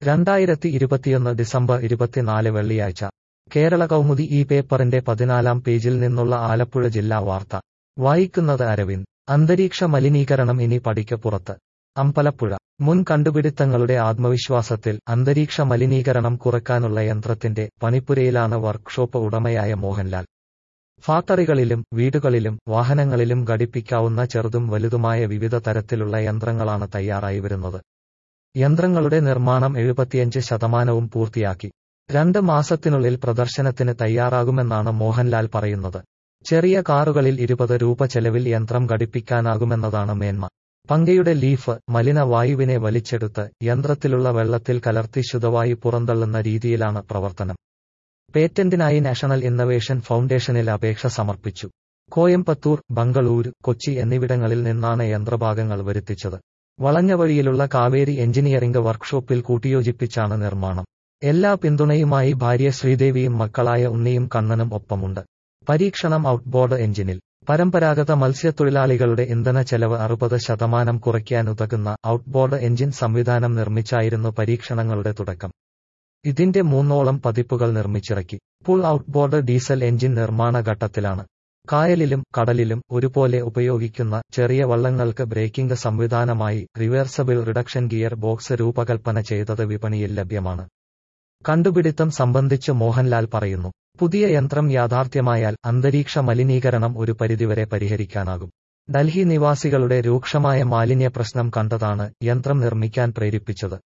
രണ്ടായിരത്തി ഇരുപത്തിയൊന്ന് ഡിസംബർ ഇരുപത്തിനാല് വെള്ളിയാഴ്ച കേരള കൗമുദി ഈ പേപ്പറിന്റെ പതിനാലാം പേജിൽ നിന്നുള്ള ആലപ്പുഴ ജില്ലാ വാർത്ത വായിക്കുന്നത് അരവിന്ദ് അന്തരീക്ഷ മലിനീകരണം ഇനി പടിക്ക് പുറത്ത് അമ്പലപ്പുഴ മുൻ കണ്ടുപിടുത്തങ്ങളുടെ ആത്മവിശ്വാസത്തിൽ അന്തരീക്ഷ മലിനീകരണം കുറയ്ക്കാനുള്ള യന്ത്രത്തിന്റെ പണിപ്പുരയിലാണ് വർക്ക്ഷോപ്പ് ഉടമയായ മോഹൻലാൽ ഫാക്ടറികളിലും വീടുകളിലും വാഹനങ്ങളിലും ഘടിപ്പിക്കാവുന്ന ചെറുതും വലുതുമായ വിവിധ തരത്തിലുള്ള യന്ത്രങ്ങളാണ് തയ്യാറായി വരുന്നത് യന്ത്രങ്ങളുടെ നിർമ്മാണം എഴുപത്തിയഞ്ച് ശതമാനവും പൂർത്തിയാക്കി രണ്ട് മാസത്തിനുള്ളിൽ പ്രദർശനത്തിന് തയ്യാറാകുമെന്നാണ് മോഹൻലാൽ പറയുന്നത് ചെറിയ കാറുകളിൽ ഇരുപത് രൂപ ചെലവിൽ യന്ത്രം ഘടിപ്പിക്കാനാകുമെന്നതാണ് മേന്മ പങ്കയുടെ ലീഫ് മലിന വായുവിനെ വലിച്ചെടുത്ത് യന്ത്രത്തിലുള്ള വെള്ളത്തിൽ കലർത്തി ശുദ്ധവായു പുറന്തള്ളുന്ന രീതിയിലാണ് പ്രവർത്തനം പേറ്റന്റിനായി നാഷണൽ ഇന്നവേഷൻ ഫൗണ്ടേഷനിൽ അപേക്ഷ സമർപ്പിച്ചു കോയമ്പത്തൂർ ബംഗളൂരു കൊച്ചി എന്നിവിടങ്ങളിൽ നിന്നാണ് യന്ത്രഭാഗങ്ങൾ വരുത്തിച്ചത് വളഞ്ഞ വഴിയിലുള്ള കാവേരി എഞ്ചിനീയറിംഗ് വർക്ക്ഷോപ്പിൽ കൂട്ടിയോജിപ്പിച്ചാണ് നിർമ്മാണം എല്ലാ പിന്തുണയുമായി ഭാര്യ ശ്രീദേവിയും മക്കളായ ഉണ്ണിയും കണ്ണനും ഒപ്പമുണ്ട് പരീക്ഷണം ഔട്ട്ബോർഡ് എഞ്ചിനിൽ പരമ്പരാഗത മത്സ്യത്തൊഴിലാളികളുടെ ഇന്ധന ചെലവ് അറുപത് ശതമാനം കുറയ്ക്കാനുതകുന്ന ഔട്ട്ബോർഡ് എഞ്ചിൻ സംവിധാനം നിർമ്മിച്ചായിരുന്നു പരീക്ഷണങ്ങളുടെ തുടക്കം ഇതിന്റെ മൂന്നോളം പതിപ്പുകൾ നിർമ്മിച്ചിറക്കി പുൾ ഔട്ട്ബോർഡ് ഡീസൽ എഞ്ചിൻ നിർമ്മാണ ഘട്ടത്തിലാണ് കായലിലും കടലിലും ഒരുപോലെ ഉപയോഗിക്കുന്ന ചെറിയ വള്ളങ്ങൾക്ക് ബ്രേക്കിംഗ് സംവിധാനമായി റിവേഴ്സബിൾ റിഡക്ഷൻ ഗിയർ ബോക്സ് രൂപകൽപ്പന ചെയ്തത് വിപണിയിൽ ലഭ്യമാണ് കണ്ടുപിടുത്തം സംബന്ധിച്ച് മോഹൻലാൽ പറയുന്നു പുതിയ യന്ത്രം യാഥാർത്ഥ്യമായാൽ അന്തരീക്ഷ മലിനീകരണം ഒരു പരിധിവരെ പരിഹരിക്കാനാകും ഡൽഹി നിവാസികളുടെ രൂക്ഷമായ മാലിന്യ പ്രശ്നം കണ്ടതാണ് യന്ത്രം നിർമ്മിക്കാൻ പ്രേരിപ്പിച്ചത്